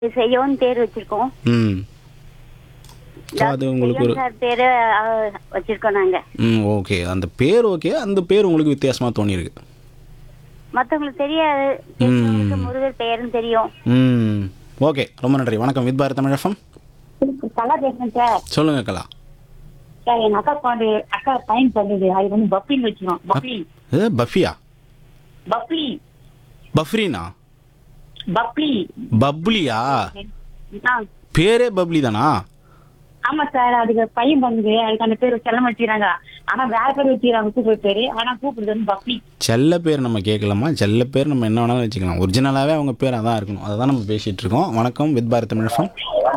செய்யோன்னு பேர் வச்சிருக்கோம் ம் ஸோ அது உங்களுக்கு ஒரு செய்யோன் சார் பேரு அஹ், வச்சிருக்கோம் நாங்க ம் ஓகே அந்த பேர் ஓகே அந்த பேர் உங்களுக்கு வித்தியாசமாக தோணியிருக்கு மத்தவங்களுக்கு தெரியாது தெரிஞ்சவங்களுக்கு முருகர் பெயரும் தெரியும் ம் ஓகே ரொம்ப நன்றி வணக்கம் வித் பாரத் தமிழ் எஃப்எம் கலா பேசுறேன் சார் சொல்லுங்கள் கலா சார் எங்க அக்கா பாண்டு அக்கா பையன் பண்ணுது அது வந்து பப்பின்னு வச்சிருக்கோம் பப்பி இது பஃபியா பப்பி பஃப்ரீனா பப்ளி பப்ளியா ஆ, பேரே பப்ளி தானா ஆமா சார் அதுக்கு பையன் பண்ணுது அதுக்கு அந்த பேர் செல்லம் வச்சுக்கிறாங்க ஆனா வேற பேர் வச்சுக்கிறாங்க கூப்பிடு பேரு ஆனா கூப்பிடுறது வந்து பப்ளி செல்ல பேர் நம்ம கேட்கலாமா செல்ல பேர் நம்ம என்ன வேணாலும் வச்சுக்கலாம் ஒரிஜினலாகவே அவங்க பேர் அதான் இருக்கணும் அதை தான் நம்ம பேசிகிட்டு இருக்கோம் வணக்கம் வித் பாரத் தமிழ் எஃப்எம்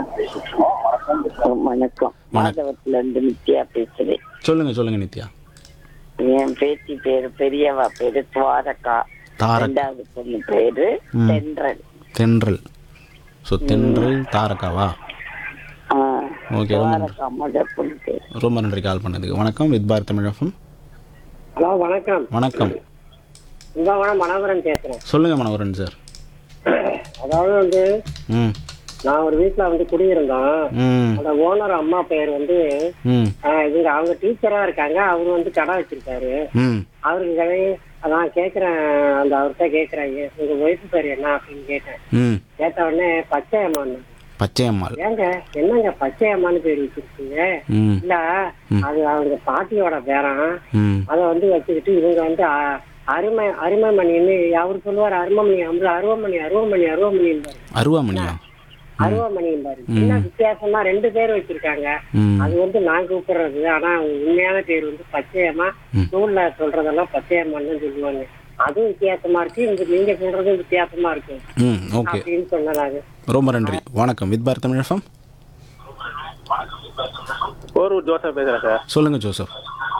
வணக்கம் மாதவத்துல இருந்து நித்யா பேசுறேன் சொல்லுங்கள் சொல்லுங்கள் நித்யா என் பேத்தி பேரு பெரியவா பேரு துவாரகா தாரக் ரெண்டாவது பொண்ணு பேரு ம். தென்றல் தென்றல் ஸோ தென்றல் தாரகாவா ஆ, ஓகே ரொம்ப நன்றி துவாரகா முத பொண்ணு பேரு ரொம்ப நன்றி கால் பண்ணதுக்கு வணக்கம் with Bharat Tamil FM hello வணக்கம் வணக்கம் கும்பகோணம் மனோகரன் பேசுறேன் சொல்லுங்கள் மனோகரன் சார் அதாவது வந்து ம் நான் ஒரு வீட்ல வந்து குடியிருந்தோம் ம் அந்த ஓனர் அம்மா பேர் வந்து ம் ஆஹ், இவங்க அவங்க டீச்சரா இருக்காங்க அவரு வந்து கடை வச்சிருக்காரு ம் அவருக்கு கடை அதான் கேக்குறேன் அந்த அவர்கிட்ட கேக்குறேன் "ஏ, உங்க ஒய்ஃப் பேர் என்ன அப்படின்னு கேட்டேன் ம் கேட்ட உடனே பச்சையம்மான்னு பச்சையம்மாள் ஏங்க என்னங்க பச்சையம்மான்னு பேர் வச்சிருக்கீங்க ம் இல்ல அது அவங்க பாட்டியோட பேரன் ம் அதை வந்து வச்சுக்கிட்டு இவங்க வந்து அ- அருமை அருமைமணின்னு அவர் சொல்லுவார் அருமமணி அவங்க அருவமணி அருவமணி அருவமணி அருவாமணியா அருவமணி என்ன வித்தியாசமா ரெண்டு பேர் வச்சிருக்காங்க ம் அது வந்து நான் கூப்பிடுறது ஆனா அவங்க உண்மையான பேர் வந்து பச்சையம்மா நூல்ல சொல்றதெல்லாம் பச்சையம்மான்னு சொல்லுவாங்க அதுவும் வித்தியாசமா இருக்கு இங்க நீங்க சொல்றதும் வித்தியாசமா இருக்கு ம் ஓகே அப்படின்னு சொன்னாங்க ரொம்ப நன்றி வணக்கம் வித் பாரத் தமிழ் எஃப்எம் போரூர் ஜோசப் பேசுறேன் சார் சொல்லுங்கள் ஜோசப்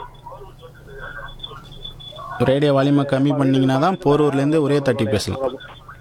ரேடியோ வால்யூமை கம்மி பண்ணீங்கன்னா தான் போரூர்லேருந்து ஒரே தட்டி பேசலாம்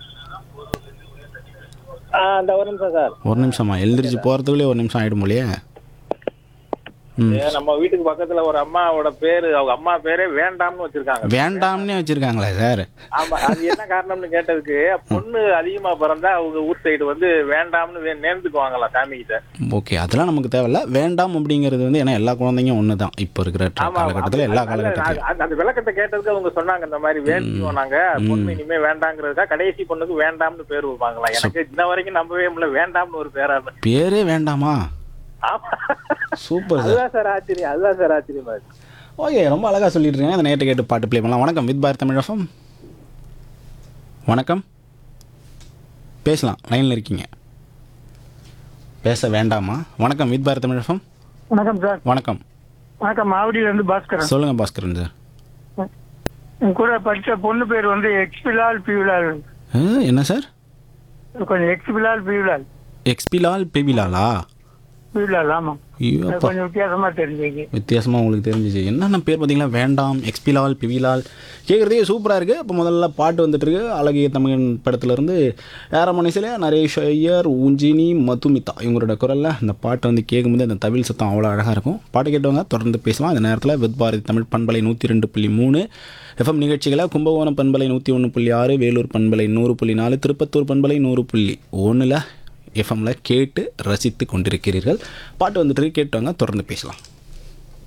ஆ அந்த ஒரு நிமிஷம் சார் ஒரு நிமிஷமா எழுந்திரிச்சு போகிறதுக்குள்ளே ஒரு நிமிஷம் ஆகிடும் போலியே ம் ஏ, நம்ம வீட்டுக்கு பக்கத்துல ஒரு அம்மாவோட பேரு அவங்க அம்மா பேரே வேண்டாம்னு வச்சிருக்காங்க வேண்டாம்னே வச்சுருக்காங்களே சார் ஆமா அது என்ன காரணம்னு கேட்டதுக்கு பொண்ணு அதிகமா பிறந்தா அவங்க ஊர் சைடு வந்து வேண்டாம்னு வே- நேர்ந்துக்குவாங்களாம் சாமி கிட்ட ஓகே அதெல்லாம் நமக்கு தேவையில்ல வேண்டாம் அப்படிங்கிறது வந்து ஏன்னா எல்லா குழந்தைங்க ஒன்று தான் இப்போ இருக்கிற ஆமா காலகட்டத்தில் எல்லா அதனால காலகட்டத்திலும் அது- அந்த விளக்கத்தை கேட்டதுக்கு அவங்க சொன்னாங்க இந்த மாதிரி வேண்டிக்குவோம் நாங்க பொண்ணு இனிமே வேண்டாங்கிறதுக்கா கடைசி பொண்ணுக்கு வேண்டாம்னு பேர் வைப்பாங்களாம் எனக்கு இன்ன வரைக்கும் நம்பவே முடியல வேண்டாம்னு ஒரு பேரா இருக்கு. பேரே வேண்டாமா ஆமா சூப்பர் சார் அதுதான் சார் ஆச்சரியம் அதுதான் சார் ஆச்சரியமா இருக்கு ஓகே ரொம்ப அழகாக சொல்லிட்டு இருக்கேன் அந்த நேற்று கேட்டு பாட்டு ப்ளே பண்ணலாம் வணக்கம் வித் பாரத் தமிழ் எஃப்எம் வணக்கம் பேசலாம் லைனில் இருக்கீங்க பேச வேண்டாமா வணக்கம் வித் பாரத் தமிழ் எஃப்எம் வணக்கம் சார் வணக்கம் வணக்கம் மாவடியில இருந்து பாஸ்கரன் சொல்லுங்கள் பாஸ்கரன் சார் என் கூட படிச்ச பொண்ணு பேர் வந்து எக்ஸ்பிலால் பிவிலால் ஆ, என்ன சார் கொஞ்சம் எக்ஸ்பிலால் பிவிலால் எக்ஸ்பிலால் பெபிலாலா பிவிலால் ஆமா ஐயோ அது அப்பா கொஞ்சம் வித்தியாசமா தெரிஞ்சுக்கு வித்தியாசமாக உங்களுக்கு தெரிஞ்சிச்சு என்னென்ன பேர் பார்த்தீங்களா வேண்டாம் எக்ஸ்பிலால் பிவிலால் கேட்குறதே சூப்பராக இருக்குது இப்போ முதல்ல பாட்டு வந்துட்டுருக்கு அழகிய தமிழன் படத்துலேருந்து ஏரமணிசில் நரேஷ் ஐயர் ஊஞ்சினி மதுமிதா இவங்களோட குரலில் அந்த பாட்டு வந்து கேட்கும்போது அந்த தவில் சத்தம் அவ்வளோ அழகாக இருக்கும் பாட்டு கேட்டவங்க தொடர்ந்து பேசலாம் இந்த நேரத்தில் வித் பாரதி தமிழ் பண்பலை நூற்றி ரெண்டு புள்ளி மூணு எஃப்எம் நிகழ்ச்சிகளை கும்பகோணம் பண்பலை நூற்றி ஒன்று புள்ளி ஆறு வேலூர் பண்பலை நூறு புள்ளி நாலு திருப்பத்தூர் பண்பலை நூறு புள்ளி ஒன்றில் எஃப்எம்ல கேட்டு ரசித்து கொண்டிருக்கிறீர்கள் பாட்டு வந்துட்டு இருக்கு, கேட்டவங்க தொடர்ந்து பேசலாம்